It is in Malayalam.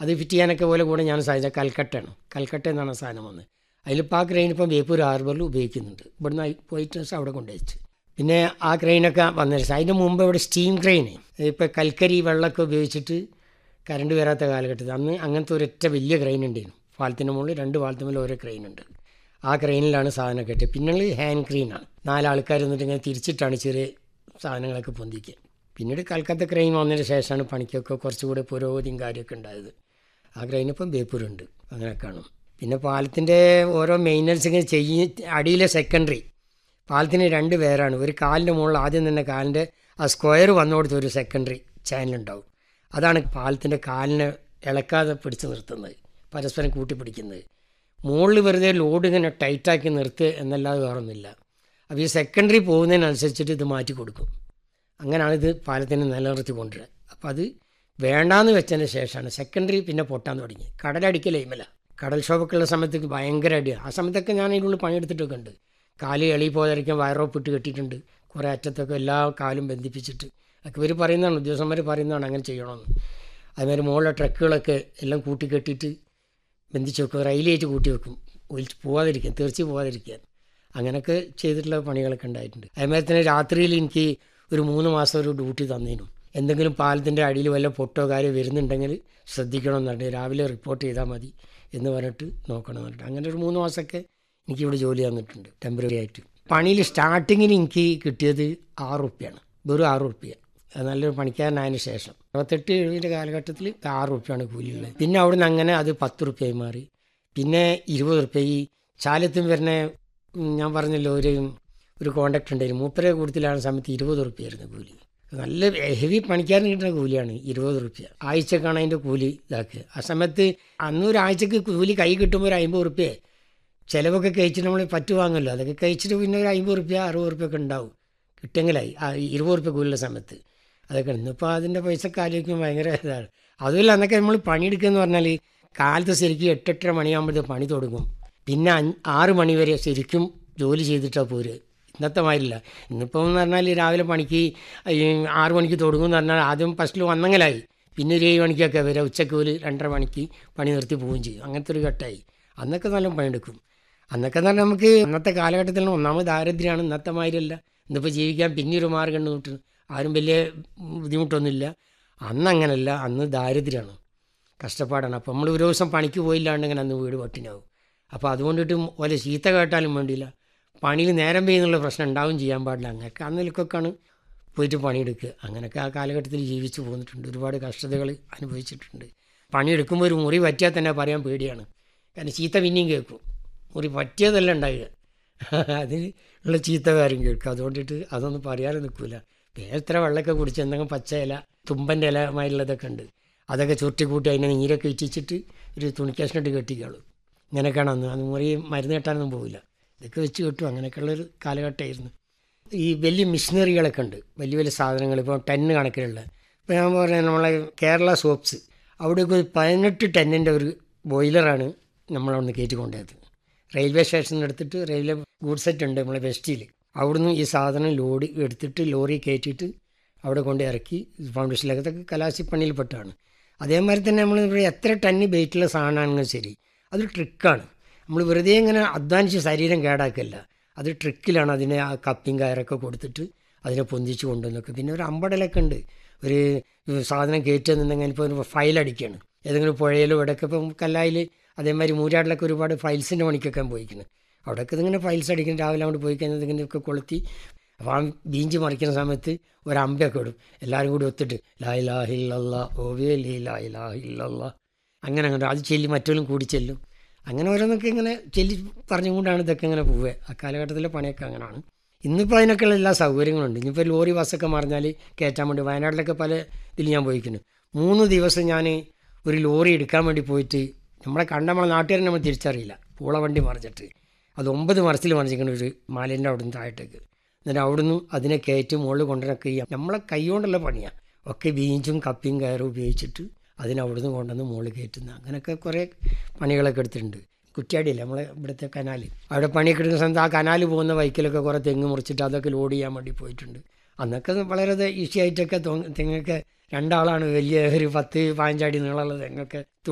അത് ഫിറ്റ് ചെയ്യാനൊക്കെ പോലെ കൂടെ ഞാൻ സാധിച്ചത് കൽക്കട്ടയാണ് കൽക്കട്ട എന്നാണ് ആ സാധനം വന്നത് അതിലിപ്പോൾ ആ ക്രെയിൻ ഇപ്പം ബേപ്പൂർ ഹാർബറിൽ ഉപയോഗിക്കുന്നുണ്ട് ഇവിടുന്ന് ആയി പോയിട്ട് അവിടെ കൊണ്ടുവച്ച് പിന്നെ ആ ക്രെയിനൊക്കെ വന്നിട്ട് അതിന് മുമ്പ് ഇവിടെ സ്റ്റീം ക്രെയിൻ ഇപ്പോൾ കൽക്കരി വെള്ളമൊക്കെ ഉപയോഗിച്ചിട്ട് കറണ്ട് വരാത്ത കാലഘട്ടത്തിൽ അന്ന് അങ്ങനത്തെ ഒരൊറ്റ വലിയ ക്രെയിൻ ഉണ്ടായിരുന്നു പാലത്തിൻ്റെ മുകളിൽ രണ്ട് പാലത്തിന്മേൽ ഓരോ ക്രെയിൻ ഉണ്ട് ആ ക്രെയിനിലാണ് സാധനം കെട്ടി പിന്നെ ഹാൻഡ് ക്രെയിനാണ് നാലാൾക്കാർ എന്നിട്ട് ഇങ്ങനെ തിരിച്ചിട്ടാണ് ചെറിയ സാധനങ്ങളൊക്കെ പൊന്തിക്കുക പിന്നീട് കൽക്കത്ത ക്രെയിൻ വന്നതിന് ശേഷമാണ് പണിക്കൊക്കെ കുറച്ചുകൂടെ പുരോഗതിയും കാര്യമൊക്കെ ഉണ്ടായത് ആ ക്രെയിൻ ഇപ്പം ബേപ്പൂരുണ്ട് അങ്ങനെ കാണും പിന്നെ പാലത്തിൻ്റെ ഓരോ മെയിൻ്റനൻസ് ഇങ്ങനെ ചെയ്യ അടിയിലെ സെക്കൻഡറി പാലത്തിന് രണ്ട് പേരാണ് ഒരു കാലിൻ്റെ മുകളിൽ ആദ്യം തന്നെ കാലിൻ്റെ ആ സ്ക്വയർ വന്നോടത്ത് ഒരു സെക്കൻഡറി ചാനലുണ്ടാവും അതാണ് പാലത്തിൻ്റെ കാലിനെ ഇളക്കാതെ പിടിച്ച് നിർത്തുന്നത് പരസ്പരം കൂട്ടിപ്പിടിക്കുന്നത് മുകളിൽ വെറുതെ ലോഡ് ഇങ്ങനെ ടൈറ്റാക്കി നിർത്തുക എന്നല്ലാതെ വേറൊന്നുമില്ല അപ്പോൾ ഈ സെക്കൻഡറി പോകുന്നതിനനുസരിച്ചിട്ട് ഇത് മാറ്റി കൊടുക്കും അങ്ങനെയാണ് ഇത് പാലത്തിന് നിലനിർത്തി കൊണ്ടുവരിക അപ്പോൾ അത് വേണ്ടാന്ന് വെച്ചതിന് ശേഷമാണ് സെക്കൻഡറി പിന്നെ പൊട്ടാൻ തുടങ്ങി കടലടിക്കലേമല്ല കടൽക്ഷോഭക്കുള്ള സമയത്ത് ഭയങ്കര അടിയാണ് ആ സമയത്തൊക്കെ ഞാൻ അതിനുള്ളിൽ പണിയെടുത്തിട്ടൊക്കെ ഉണ്ട് കാല് എളി പോയതായിരിക്കും വയറോപ്പിട്ട് കെട്ടിയിട്ടുണ്ട് കുറേ അറ്റത്തൊക്കെ എല്ലാ കാലും ബന്ധിപ്പിച്ചിട്ട് ഒക്കെ ഇവർ പറയുന്നതാണ് ഉദ്യോഗസ്ഥന്മാർ പറയുന്നതാണ് അങ്ങനെ ചെയ്യണമെന്ന് അതുമാതിരി മുകളിലെ ട്രക്കുകളൊക്കെ എല്ലാം കൂട്ടി കെട്ടിയിട്ട് ബന്ധിച്ച് വെക്കും റെയിലേറ്റ് കൂട്ടി വെക്കും ഒലിച്ച് പോവാതിരിക്കാൻ തെറിച്ച് പോവാതിരിക്കാൻ അങ്ങനെയൊക്കെ ചെയ്തിട്ടുള്ള പണികളൊക്കെ ഉണ്ടായിട്ടുണ്ട് അതുമാതിരി തന്നെ രാത്രിയിൽ എനിക്ക് ഒരു മൂന്ന് മാസം ഒരു ഡ്യൂട്ടി തന്നേനും എന്തെങ്കിലും പാലത്തിൻ്റെ അടിയിൽ വല്ല പൊട്ടോ കാര്യം വരുന്നുണ്ടെങ്കിൽ ശ്രദ്ധിക്കണം എന്നുണ്ട് രാവിലെ റിപ്പോർട്ട് ചെയ്താൽ മതി എന്ന് പറഞ്ഞിട്ട് നോക്കണം എന്നിട്ട് അങ്ങനെ ഒരു മൂന്ന് മാസമൊക്കെ എനിക്കിവിടെ ജോലി തന്നിട്ടുണ്ട് ടെമ്പററി ആയിട്ട് പണിയിൽ സ്റ്റാർട്ടിങ്ങിന് എനിക്ക് കിട്ടിയത് ആറ് റുപ്യാണ് വെറും ആറ് റുപ്യ അത് നല്ലൊരു പണിക്കാരനായതിനു ശേഷം അറുപത്തെട്ട് എഴുപതിൻ്റെ കാലഘട്ടത്തിൽ ആറ് റുപ്യാണ് കൂലിയുള്ളത് പിന്നെ അവിടുന്ന് അങ്ങനെ അത് പത്ത് റുപ്യയായി മാറി പിന്നെ ഇരുപത് റുപ്യ ഈ ചാലത്തും വരുന്ന ഉം, ഞാൻ പറഞ്ഞല്ലോ ഒരു ഒരു കോണ്ടാക്ട് ഉണ്ടായിരുന്നു മൂപ്പര കൂട്ടത്തിലാണ് സമയത്ത് ഇരുപത് റുപ്യായിരുന്നു കൂലി നല്ല ഹെവി പണിക്കാരന് കിട്ടുന്ന കൂലിയാണ് ഇരുപത് റുപ്യ ആഴ്ചക്കാണ് അതിൻ്റെ കൂലി ഇതാക്കുക ആ സമയത്ത് അന്ന് ഒരാഴ്ചക്ക് കൂലി കൈ കിട്ടുമ്പോൾ ഒരു അമ്പത് റുപ്യ ചിലവൊക്കെ കഴിച്ചിട്ട് നമ്മൾ പറ്റു വാങ്ങുമല്ലോ അതൊക്കെ കഴിച്ചിട്ട് പിന്നെ ഒരു അമ്പത് റുപ്യ അറുപത് റുപ്യ ഒക്കെ ഉണ്ടാവും കിട്ടെങ്കിലായി ആ ഇരുപത് റുപ്യ കൂലിയുള്ള സമയത്ത് അതൊക്കെ ഇന്നിപ്പോൾ അതിൻ്റെ പൈസ ആലോചിക്കുമ്പോൾ ഭയങ്കര ഇതാണ് അതുമല്ല അന്നൊക്കെ നമ്മൾ പണിയെടുക്കുക എന്ന് പറഞ്ഞാൽ കാലത്ത് ശരിക്കും എട്ടെട്ടര മണിയാകുമ്പോഴത്തെ പണി തുടങ്ങും പിന്നെ അഞ്ച് ആറ് മണി വരെ ശരിക്കും ജോലി ചെയ്തിട്ടാണ് പോര് ഇന്നത്തെ മാതിരില്ല ഇന്നിപ്പോൾ എന്ന് പറഞ്ഞാൽ രാവിലെ പണിക്ക് ഈ ആറ് മണിക്ക് തുടങ്ങും എന്ന് പറഞ്ഞാൽ ആദ്യം ഫസ്റ്റിൽ വന്നെങ്കിലായി പിന്നെ ഒരു ഏഴ് മണിക്കൊക്കെ വരെ ഉച്ചയ്ക്ക് ഒരു രണ്ടര മണിക്ക് പണി നിർത്തി പോവുകയും ചെയ്യും അങ്ങനത്തെ ഒരു ഘട്ടമായി അന്നൊക്കെ നല്ല പണിയെടുക്കും അന്നൊക്കെ എന്ന് പറഞ്ഞാൽ നമുക്ക് അന്നത്തെ കാലഘട്ടത്തിൽ ഒന്നാമത് ദാരിദ്ര്യമാണ് ഇന്നത്തെ മാതിരിയല്ല ഇന്നിപ്പോൾ ജീവിക്കാൻ പിന്നെ ഒരു മാർഗം ഉണ്ട് കിട്ടും ആരും വലിയ ബുദ്ധിമുട്ടൊന്നുമില്ല അന്ന് അങ്ങനല്ല അന്ന് ദാരിദ്ര്യമാണ് കഷ്ടപ്പാടാണ് അപ്പോൾ നമ്മൾ ഒരു ദിവസം പണിക്ക് പോയില്ലാണ്ടെങ്കിൽ അന്ന് വീട് പട്ടിനാവും അപ്പോൾ അതുകൊണ്ടിട്ട് ഓലെ ചീത്ത കേട്ടാലും വേണ്ടിയില്ല പണിയിൽ നേരം പെയ്യുന്നുള്ള പ്രശ്നം ഉണ്ടാവും ചെയ്യാൻ പാടില്ല അങ്ങനെയൊക്കെ അന്നിലക്കൊക്കെയാണ് പോയിട്ട് പണിയെടുക്കുക അങ്ങനെയൊക്കെ ആ കാലഘട്ടത്തിൽ ജീവിച്ചു പോന്നിട്ടുണ്ട് ഒരുപാട് കഷ്ടതകൾ അനുഭവിച്ചിട്ടുണ്ട് പണിയെടുക്കുമ്പോൾ ഒരു മുറി പറ്റിയാൽ തന്നെ പറയാൻ പേടിയാണ് കാരണം ചീത്ത പിന്നെയും കേൾക്കും മുറി പറ്റിയതല്ല ഉണ്ടാവുക അതിന് ഉള്ള ചീത്ത കാര്യം കേൾക്കും അതുകൊണ്ടിട്ട് അതൊന്നും പറയാതെ നിൽക്കില്ല എത്ര വെള്ളമൊക്കെ കുടിച്ച് എന്തെങ്കിലും പച്ച ഇല തുമ്പൻ്റെ ഇല മാതിരിയുള്ളതൊക്കെ ഉണ്ട് അതൊക്കെ ചുരുട്ടി കൂട്ടി അതിനെ നീരൊക്കെ ഇറ്റിച്ചിട്ട് ഒരു തുണിക്കഷ്ണിട്ട് കെട്ടിക്കോളൂ ഇങ്ങനെയൊക്കെയാണ് അന്ന് അന്ന് മുറി മരുന്ന് കെട്ടാനൊന്നും പോവില്ല ഇതൊക്കെ വെച്ച് കിട്ടും അങ്ങനെയൊക്കെയുള്ളൊരു കാലഘട്ടമായിരുന്നു ഈ വലിയ മിഷനറികളൊക്കെ ഉണ്ട് വലിയ വലിയ സാധനങ്ങൾ ഇപ്പോൾ ടെന്ന് കണക്കിലുള്ള ഇപ്പോൾ ഞാൻ പറഞ്ഞ നമ്മളെ കേരള സോപ്സ് അവിടെയൊക്കെ ഒരു പതിനെട്ട് ടെന്നിൻ്റെ ഒരു ബോയിലറാണ് നമ്മളവിടുന്ന് കയറ്റി കൊണ്ടുപോയത് റെയിൽവേ സ്റ്റേഷനിൽ എടുത്തിട്ട് റെയിൽവേ ഗുഡ് സെറ്റ് ഉണ്ട് നമ്മളെ വെസ്റ്റിൽ അവിടുന്ന് ഈ സാധനം ലോഡ് എടുത്തിട്ട് ലോറി കയറ്റിയിട്ട് അവിടെ കൊണ്ട് ഇറക്കി ഫൗണ്ടേഷനിലൊക്കെ ഇതൊക്കെ കലാശിപ്പണിയിൽപ്പെട്ടാണ് അതേമാതിരി തന്നെ നമ്മൾ ഇവിടെ എത്ര ടണ്ണ് വെയിറ്റുള്ള സാധനമാണെങ്കിലും ശരി അതൊരു ട്രിക്കാണ് നമ്മൾ വെറുതെ ഇങ്ങനെ അധ്വാനിച്ച് ശരീരം കേടാക്കല്ല അത് ട്രിക്കിലാണ് അതിനെ ആ കപ്പിയും കയറൊക്കെ കൊടുത്തിട്ട് അതിനെ പൊന്തിച്ച് കൊണ്ടുവന്നൊക്കെ പിന്നെ ഒരു അമ്പടലൊക്കെ ഉണ്ട് ഒരു സാധനം കയറ്റുന്നുണ്ടെങ്കിൽ ഇപ്പോൾ ഒരു ഫയൽ അടിക്കുകയാണ് ഏതെങ്കിലും പുഴയിലോ ഇവിടെയൊക്കെ ഇപ്പം കല്ലായിൽ അതേമാതിരി മൂരാടിലൊക്കെ ഒരുപാട് ഫയൽസിൻ്റെ പണിക്കൊക്കെ പോയിക്കുന്നത് അവിടെയൊക്കെ ഇതിങ്ങനെ ഫയൽസ് അടിക്കുന്ന രാവിലെ അങ്ങോട്ട് പോയി കഴിഞ്ഞാൽ ഇതിങ്ങനെയൊക്കെ കൊളുത്തി അപ്പോൾ ആ ബീഞ്ച് മറിക്കുന്ന സമയത്ത് ഒരു അമ്പയൊക്കെ ഇടും എല്ലാവരും കൂടി ഒത്തിട്ട് ലാ ഇലാഹില്ല ഓവേ ലീ ലാ ഇലാഹില്ല അങ്ങനെ അങ്ങനെ അത് ചെല്ലി മറ്റവരും കൂടി ചെല്ലും അങ്ങനെ ഓരോന്നൊക്കെ ഇങ്ങനെ ചെല്ലി പറഞ്ഞുകൊണ്ടാണ് ഇതൊക്കെ ഇങ്ങനെ പോവുക ആ കാലഘട്ടത്തിലെ പണിയൊക്കെ അങ്ങനെയാണ് ഇന്നിപ്പോൾ അതിനൊക്കെയുള്ള എല്ലാ സൗകര്യങ്ങളുണ്ട് ഇനിയിപ്പോൾ ലോറി ബസ്സൊക്കെ മറിഞ്ഞാൽ കയറ്റാൻ വേണ്ടി വയനാട്ടിലൊക്കെ പല ഇതിൽ ഞാൻ പോയിക്കുന്നു മൂന്ന് ദിവസം ഞാൻ ഒരു ലോറി എടുക്കാൻ വേണ്ടി പോയിട്ട് നമ്മളെ കണ്ട നമ്മളെ നാട്ടുകാരെ നമ്മൾ തിരിച്ചറിയില്ല പൂള വണ്ടി മറിച്ചിട്ട് അത് ഒമ്പത് മറിച്ചിൽ മറിച്ചിരിക്കണം ഒരു മാലിൻ്റെ അവിടെ നിന്ന് താഴത്തേക്ക് എന്നിട്ട് അവിടുന്ന് അതിനെ കയറ്റി മുകളിൽ കൊണ്ടുവരൊക്കെ ചെയ്യാം നമ്മളെ കൈ കൊണ്ടുള്ള പണിയാണ് ഒക്കെ ബീഞ്ചും കപ്പിയും കയറും ഉപയോഗിച്ചിട്ട് അതിനെ അവിടുന്ന് കൊണ്ടുവന്ന് മുകളിൽ കയറ്റുന്ന അങ്ങനെയൊക്കെ കുറേ പണികളൊക്കെ എടുത്തിട്ടുണ്ട് കുറ്റ്യാടിയില്ല നമ്മളെ ഇവിടുത്തെ കനാൽ അവിടെ പണിയൊക്കെ എടുക്കുന്ന സമയത്ത് ആ കനാൽ പോകുന്ന ബൈക്കിലൊക്കെ കുറേ തെങ്ങ് മുറിച്ചിട്ട് അതൊക്കെ ലോഡ് ചെയ്യാൻ വേണ്ടി പോയിട്ടുണ്ട് അന്നൊക്കെ വളരെ ഈസി ആയിട്ടൊക്കെ തെങ്ങൊക്കെ രണ്ടാളാണ് വലിയ ഒരു പത്ത് പതിനഞ്ചടി നീളമുള്ള തെങ്ങൊക്കെ